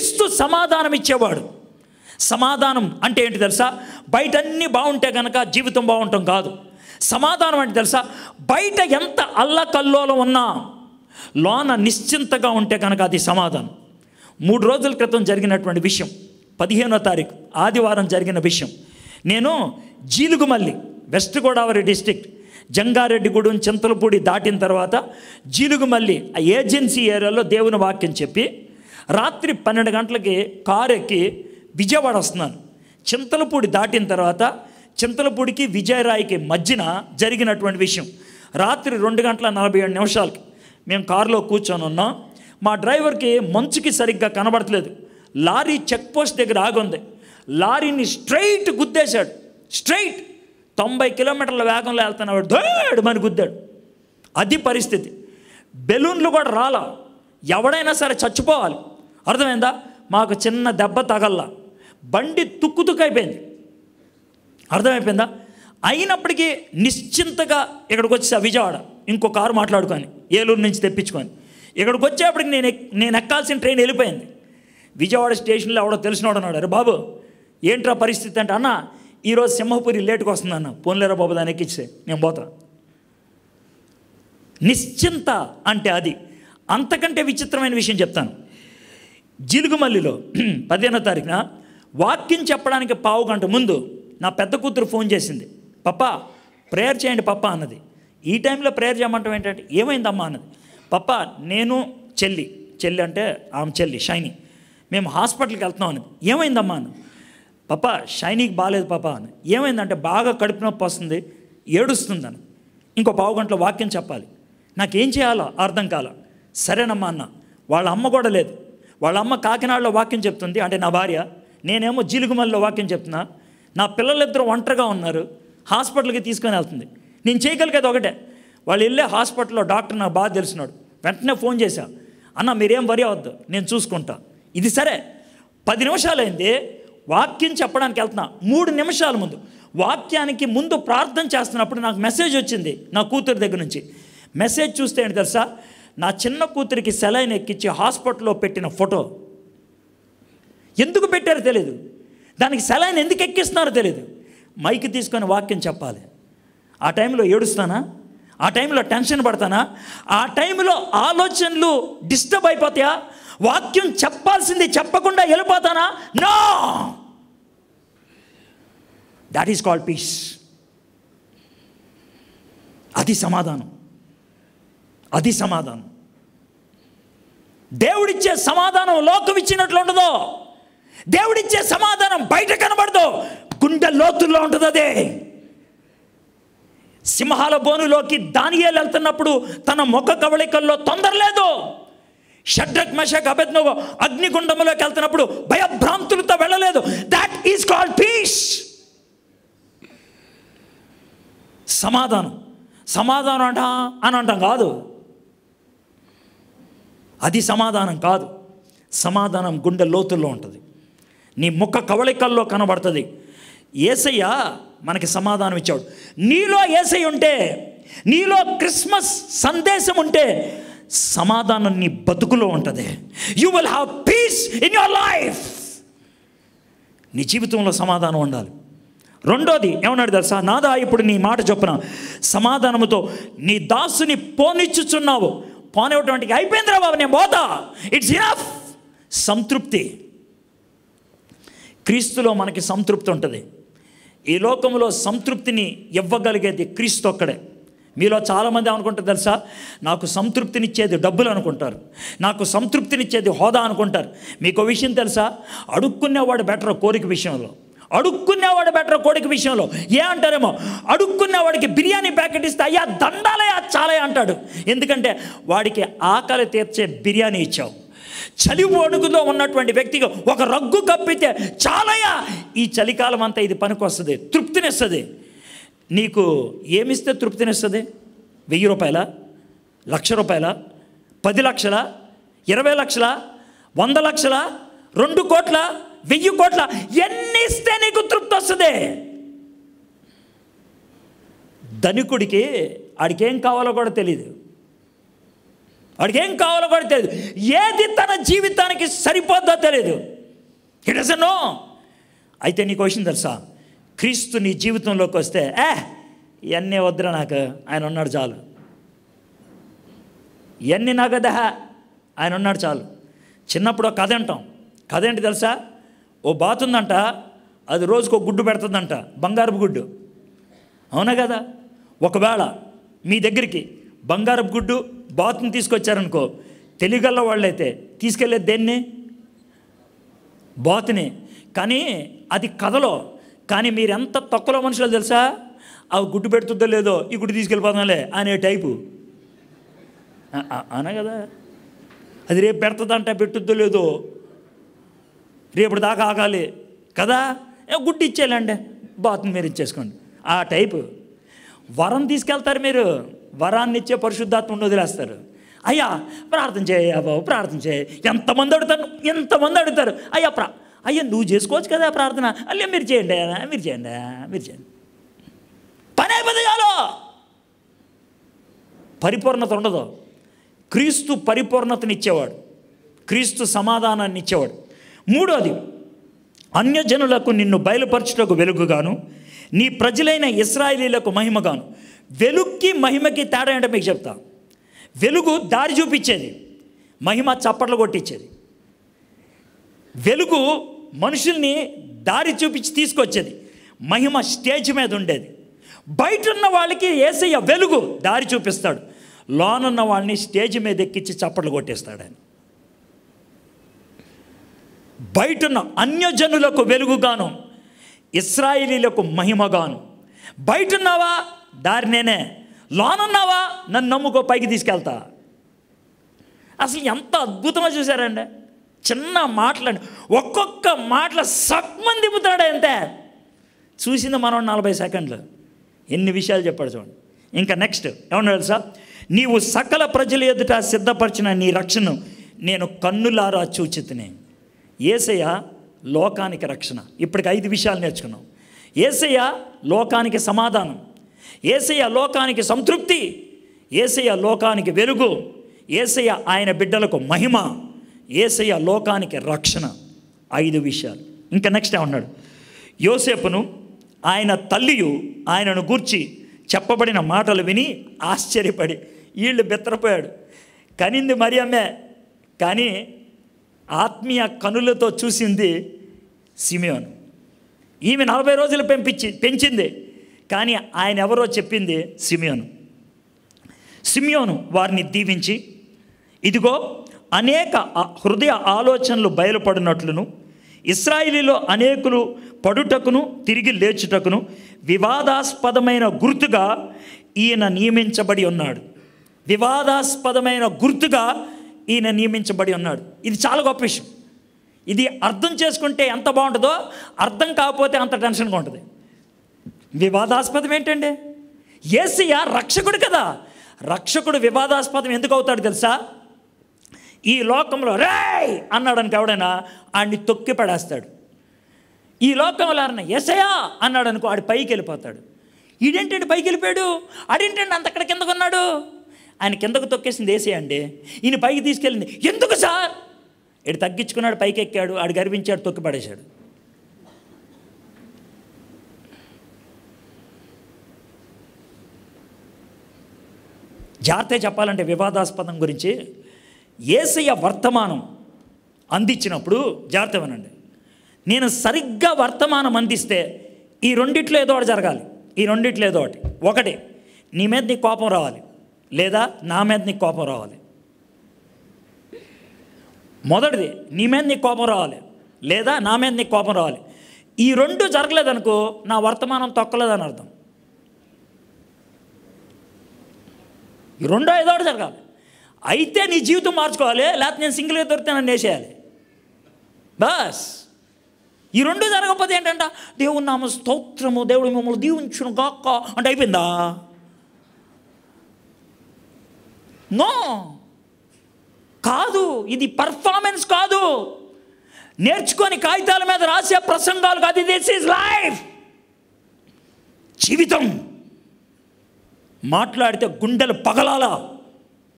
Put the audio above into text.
క్రీస్తు సమాధానం ఇచ్చేవాడు సమాధానం అంటే ఏంటి తెలుసా బయట అన్నీ బాగుంటే కనుక జీవితం బాగుంటాం కాదు సమాధానం అంటే తెలుసా బయట ఎంత అల్లకల్లోలం ఉన్నా లోన నిశ్చింతగా ఉంటే కనుక అది సమాధానం మూడు రోజుల క్రితం జరిగినటువంటి విషయం పదిహేనో తారీఖు ఆదివారం జరిగిన విషయం నేను జీలుగుమల్లి వెస్ట్ గోదావరి డిస్టిక్ జంగారెడ్డిగూడెం చింతలపూడి దాటిన తర్వాత జీలుగుమల్లి ఆ ఏజెన్సీ ఏరియాలో దేవుని వాక్యం చెప్పి రాత్రి పన్నెండు గంటలకి కారు ఎక్కి విజయవాడ వస్తున్నాను చింతలపూడి దాటిన తర్వాత చింతలపూడికి విజయరాయికి మధ్యన జరిగినటువంటి విషయం రాత్రి రెండు గంటల నలభై ఏడు నిమిషాలకి మేము కారులో కూర్చొని ఉన్నాం మా డ్రైవర్కి మంచుకి సరిగ్గా కనబడట్లేదు లారీ చెక్ పోస్ట్ దగ్గర ఆగుంది లారీని స్ట్రైట్ గుద్దేశాడు స్ట్రైట్ తొంభై కిలోమీటర్ల వేగంలో వెళ్తున్నాడు దోడు మని గుద్దాడు అది పరిస్థితి బెలూన్లు కూడా రాలా ఎవడైనా సరే చచ్చిపోవాలి అర్థమైందా మాకు చిన్న దెబ్బ తగల్లా బండి తుక్కు తుక్కు అయిపోయింది అర్థమైపోయిందా అయినప్పటికీ నిశ్చింతగా ఇక్కడికి వచ్చేసా విజయవాడ ఇంకో కారు మాట్లాడుకొని ఏలూరు నుంచి తెప్పించుకొని ఇక్కడికి వచ్చేప్పటికి నేను ఎక్- నేను ఎక్కాల్సిన ట్రైన్ వెళ్ళిపోయింది విజయవాడ స్టేషన్లో ఎవడో తెలిసినోడు అన్నాడు అరే బాబు ఏంట్రా పరిస్థితి అంటే అన్న ఈరోజు సింహపురి లేటుకు వస్తుంది అన్న పోన్లేరా బాబు దాన్ని ఎక్కిచ్చే నేను పోతా నిశ్చింత అంటే అది అంతకంటే విచిత్రమైన విషయం చెప్తాను జిలుగుమల్లిలో పదిహేనో తారీఖున వాక్యం చెప్పడానికి పావు గంట ముందు నా పెద్ద కూతురు ఫోన్ చేసింది పప్పా ప్రేయర్ చేయండి పప్పా అన్నది ఈ టైంలో ప్రేయర్ చేయమంటాం ఏంటంటే ఏమైందమ్మా అన్నది పప్పా నేను చెల్లి చెల్లి అంటే ఆమె చెల్లి షైనీ మేము హాస్పిటల్కి వెళ్తున్నాం అన్నది ఏమైందమ్మా అన్నది పప్పా షైనీకి బాగాలేదు పాపా అని ఏమైందంటే బాగా కడుపు నొప్పి వస్తుంది ఏడుస్తుందని ఇంకో పావు గంటలో వాక్యం చెప్పాలి నాకేం చేయాలో అర్థం కాల సరేనమ్మా అన్న వాళ్ళ అమ్మ కూడా లేదు వాళ్ళ అమ్మ కాకినాడలో వాక్యం చెప్తుంది అంటే నా భార్య నేనేమో జీలుగుమల్లిలో వాక్యం చెప్తున్నా నా పిల్లలిద్దరూ ఒంటరిగా ఉన్నారు హాస్పిటల్కి తీసుకొని వెళ్తుంది నేను చేయగలిగేది ఒకటే వాళ్ళు వెళ్ళే హాస్పిటల్లో డాక్టర్ నాకు బాగా తెలిసినాడు వెంటనే ఫోన్ చేశా అన్న మీరేం వరి అవద్దు నేను చూసుకుంటా ఇది సరే పది నిమిషాలైంది వాక్యం చెప్పడానికి వెళ్తున్నా మూడు నిమిషాల ముందు వాక్యానికి ముందు ప్రార్థన చేస్తున్నప్పుడు నాకు మెసేజ్ వచ్చింది నా కూతురు దగ్గర నుంచి మెసేజ్ చూస్తే ఏంటి తెలుసా నా చిన్న కూతురికి సెలైన్ ఎక్కించి హాస్పిటల్లో పెట్టిన ఫోటో ఎందుకు పెట్టారో తెలియదు దానికి సెలైన్ ఎందుకు ఎక్కిస్తున్నారో తెలియదు మైక్ తీసుకొని వాక్యం చెప్పాలి ఆ టైంలో ఏడుస్తానా ఆ టైంలో టెన్షన్ పడతానా ఆ టైంలో ఆలోచనలు డిస్టర్బ్ అయిపోతాయా వాక్యం చెప్పాల్సింది చెప్పకుండా వెళ్ళిపోతానా no that is called peace అది సమాధానం అది సమాధానం దేవుడిచ్చే సమాధానం లోకం ఇచ్చినట్లు ఉండదు దేవుడిచ్చే సమాధానం బయట కనబడదు గుండె లోతుల్లో ఉంటుంది అదే సింహాల బోనులోకి దానియేలు వెళ్తున్నప్పుడు తన ముఖ కవళికల్లో తొందర లేదు షడ్రక్ మెషక్ అబెద్నోగో అగ్నిగుండంలోకి వెళ్తున్నప్పుడు భయభ్రాంతులతో వెళ్ళలేదు దాట్ ఈస్ కాల్డ్ పీస్ సమాధానం సమాధానం అంట అని అంటాం కాదు అది సమాధానం కాదు సమాధానం గుండె లోతుల్లో ఉంటుంది నీ ముఖ కవళికల్లో కనబడుతుంది ఏసయ్య మనకి సమాధానం ఇచ్చాడు నీలో ఏసయ్య ఉంటే నీలో క్రిస్మస్ సందేశం ఉంటే సమాధానం నీ బతుకులో ఉంటుంది you will have peace in your life నీ జీవితంలో సమాధానం ఉండాలి రెండోది ఏమన్నాడు తెలుసా నాదా ఇప్పుడు నీ మాట చొప్పున సమాధానముతో నీ దాసుని పోనిచ్చుచున్నావు పోనివ్వటానికి అయిపోయిందిరా బాబు నేను పోతా ఇట్స్ ఇనఫ్ సంతృప్తి క్రీస్తులో మనకి సంతృప్తి ఉంటుంది ఈ లోకంలో సంతృప్తిని ఇవ్వగలిగేది క్రీస్తు ఒక్కడే మీలో చాలామంది అనుకుంటారు తెలుసా నాకు సంతృప్తినిచ్చేది డబ్బులు అనుకుంటారు నాకు సంతృప్తినిచ్చేది హోదా అనుకుంటారు మీకు విషయం తెలుసా అడుక్కునేవాడు బెటర్ కోరిక విషయంలో అడుక్కునేవాడు బెటర్ కోరిక విషయంలో ఏ అంటారేమో అడుక్కునేవాడికి బిర్యానీ ప్యాకెట్ ఇస్తే అయ్యా దండాలయ్యా చాలయ్య అంటాడు ఎందుకంటే వాడికి ఆకలి తీర్చే బిర్యానీ ఇచ్చావు చలి వణుకులో ఉన్నటువంటి వ్యక్తిగా ఒక రగ్గు కప్పితే చాలయ్యా ఈ చలికాలం అంతా ఇది పనికొస్తుంది తృప్తినిస్తుంది నీకు ఏమిస్తే తృప్తినిస్తుంది వెయ్యి రూపాయల లక్ష రూపాయల పది లక్షల ఇరవై లక్షల వంద లక్షల రెండు కోట్ల వెయ్యి కోట్ల ఎన్ని ఇస్తే నీకు తృప్తి వస్తుంది ధనికుడికి ఆడికి ఏం కావాలో కూడా తెలియదు వాడికి ఏం కావాలో కూడా తెలియదు ఏది తన జీవితానికి సరిపోద్దో తెలియదు ఇట్ డజన్ నో అయితే నీకు వచ్చింది తెలుసా క్రీస్తు నీ జీవితంలోకి వస్తే ఏ ఇవన్నీ వద్దురా నాకు ఆయన ఉన్నాడు చాలు ఇవన్నీ నాకు దహ ఆయన ఉన్నాడు చాలు చిన్నప్పుడు ఒక కథ అంటాం కథ ఏంటి తెలుసా ఓ బాతుందంట అది రోజుకు ఒక గుడ్డు పెడుతుందంట బంగారపు గుడ్డు అవునా కదా ఒకవేళ మీ దగ్గరికి బంగారపు గుడ్డు బాతుని తీసుకొచ్చారనుకో తెలియగల వాళ్ళైతే తీసుకెళ్ళేది దేన్ని బాతుని కానీ అది కథలో కానీ మీరు ఎంత తక్కువలో మనుషులు తెలుసా అవి గుడ్డు పెడుతుందో లేదో ఈ గుడ్డు తీసుకెళ్ళిపోదాంలే అనే టైపు అ- అ- అనా కదా అది రేపు పెడుతుందంట పెట్టుద్దో లేదో రేపు దాకా ఆగాలి కదా ఏ గుడ్డు ఇచ్చేయాలండి బాతుని మీరు ఇచ్చేసుకోండి ఆ టైపు వరం తీసుకెళ్తారు మీరు వరాన్ని ఇచ్చే పరిశుద్ధాత్మ వదిలేస్తారు అయ్యా ప్రార్థన చేయ బాబు ప్రార్థన చేయ ఎంతమంది అడుగుతారు ఎంతమంది అడుగుతారు అయ్యా ప్రా అయ్యా నువ్వు చేసుకోవచ్చు కదా ప్రార్థన అయ్యా మీరు చేయండి అయ్యా, మీరు చేయండి అయ్యా, మీరు చేయండి పని అయిపోతే చాలు పరిపూర్ణత ఉండదు క్రీస్తు పరిపూర్ణతని ఇచ్చేవాడు క్రీస్తు సమాధానాన్ని ఇచ్చేవాడు మూడోది అన్యజనులకు నిన్ను బయలుపరచుటకు వెలుగుగాను నీ ప్రజలైన ఇస్రాయేలీలకు మహిమగాను వెలుగుకి మహిమకి తేడా ఏంటో మీకు చెప్తా వెలుగు దారి చూపించేది మహిమ చప్పట్లు కొట్టించేది వెలుగు మనుషుల్ని దారి చూపించి తీసుకొచ్చేది మహిమ స్టేజ్ మీద ఉండేది బయట ఉన్న వాళ్ళకి ఏసయ్య వెలుగు దారి చూపిస్తాడు లోనున్న వాళ్ళని స్టేజ్ మీద ఎక్కించి చప్పట్లు కొట్టేస్తాడు ఆయన బయటున్న అన్యజనులకు వెలుగుగాను ఇస్రాయిలీలకు మహిమగాను బయటున్నావా దారి నేనే లోనున్నావా నన్ను నమ్ముకో పైకి తీసుకెళ్తా అసలు ఎంత అద్భుతంగా చూశారండి చిన్న మాటలండి ఒక్కొక్క మాటల సక్మని దిపుతాడు అంతే చూసింది మనం నలభై సెకండ్లు ఎన్ని విషయాలు చెప్పాడు చూడండి ఇంకా నెక్స్ట్ ఏమన్నా తెలుసా నీవు సకల ప్రజల ఎదుట సిద్ధపరిచిన నీ రక్షణను నేను కన్నులారా చూచితిని ఏసయ్య లోకానికి రక్షణ ఇప్పటికి ఐదు విషయాలు నేర్చుకున్నాం ఏసయ్య లోకానికి సమాధానం ఏసయ్య లోకానికి సంతృప్తి ఏసయ్య లోకానికి వెలుగు ఏసయ్య ఆయన బిడ్డలకు మహిమ ఏసయ్య లోకానికి రక్షణ ఐదు విషయాలు ఇంకా నెక్స్ట్ ఏమన్నాడు యోసేపును ఆయన తల్లియు ఆయనను గూర్చి చెప్పబడిన మాటలు విని ఆశ్చర్యపడి వీళ్ళు బెత్తరపోయాడు కనింది మరియమ్మే కానీ ఆత్మీయ కనులతో చూసింది సిమియోను ఈమె నలభై రోజులు పెంపించి పెంచింది కానీ ఆయన ఎవరో చెప్పింది సిమియోను సిమియోను వారిని దీవించి ఇదిగో అనేక ఆ- హృదయ ఆలోచనలు బయలుపడినట్లును ఇస్రాయిలీలో అనేకులు పడుటకును తిరిగి లేచుటకును వివాదాస్పదమైన గుర్తుగా ఈయన నియమించబడి ఉన్నాడు వివాదాస్పదమైన గుర్తుగా ఈయన నియమించబడి ఉన్నాడు ఇది చాలా గొప్ప విషయం ఇది అర్థం చేసుకుంటే ఎంత బాగుంటుందో అర్థం కాకపోతే అంత టెన్షన్గా ఉంటుంది వివాదాస్పదం ఏంటండి ఏసయ్య రక్షకుడు కదా రక్షకుడు వివాదాస్పదం ఎందుకు అవుతాడు తెలుసా ఈ లోకంలో రేయ్ అన్నాడనుకో ఎవడైనా ఆడిని తొక్కి పడేస్తాడు ఈ లోకంలో ఎవరన్నా ఎసయా అన్నాడు అనుకో ఆడి పైకి వెళ్ళిపోతాడు ఈడేంటండి పైకి వెళ్ళిపోయాడు ఆడేంటండి అంత అక్కడ కిందకు ఉన్నాడు ఆయన కిందకు తొక్కేసింది ఏసే అండి ఈయన పైకి తీసుకెళ్ళింది ఎందుకు సార్ ఇడు తగ్గించుకున్నాడు పైకి ఎక్కాడు ఆడు గర్వించాడు తొక్కి పడేశాడు జాగ్రత్త చెప్పాలంటే వివాదాస్పదం గురించి ఏసయ్య వర్తమానం అందించినప్పుడు జాగ్రత్త వినండి నేను సరిగ్గా వర్తమానం అందిస్తే ఈ రెండిట్లో ఏదో ఒకటి జరగాలి ఈ రెండిట్లో ఏదో ఒకటి ఒకటి నీ మీద నీకు కోపం రావాలి లేదా నా మీద నీకు కోపం రావాలి మొదటిది నీ మీద నీకు కోపం రావాలి లేదా నా మీద నీకు కోపం రావాలి ఈ రెండు జరగలేదనుకో నా వర్తమానం తొక్కలేదని అర్థం ఈ రెండో ఏదో ఒకటి జరగాలి అయితే నీ జీవితం మార్చుకోవాలి లేకపోతే నేను సింగిల్గా దొరికితే నన్ను వేసేయాలి బస్ ఈ రెండు జరగకపోతే ఏంటంట దేవుని నామ స్తోత్రము దేవుడు మిమ్మల్ని దీవించును గాక్క అంటే అయిపోయిందా నో కాదు ఇది పర్ఫార్మెన్స్ కాదు నేర్చుకొని కాగితాల మీద రాసే ప్రసంగాలు కాదు దిస్ ఈజ్ లైఫ్ జీవితం మాట్లాడితే గుండెలు పగలాలా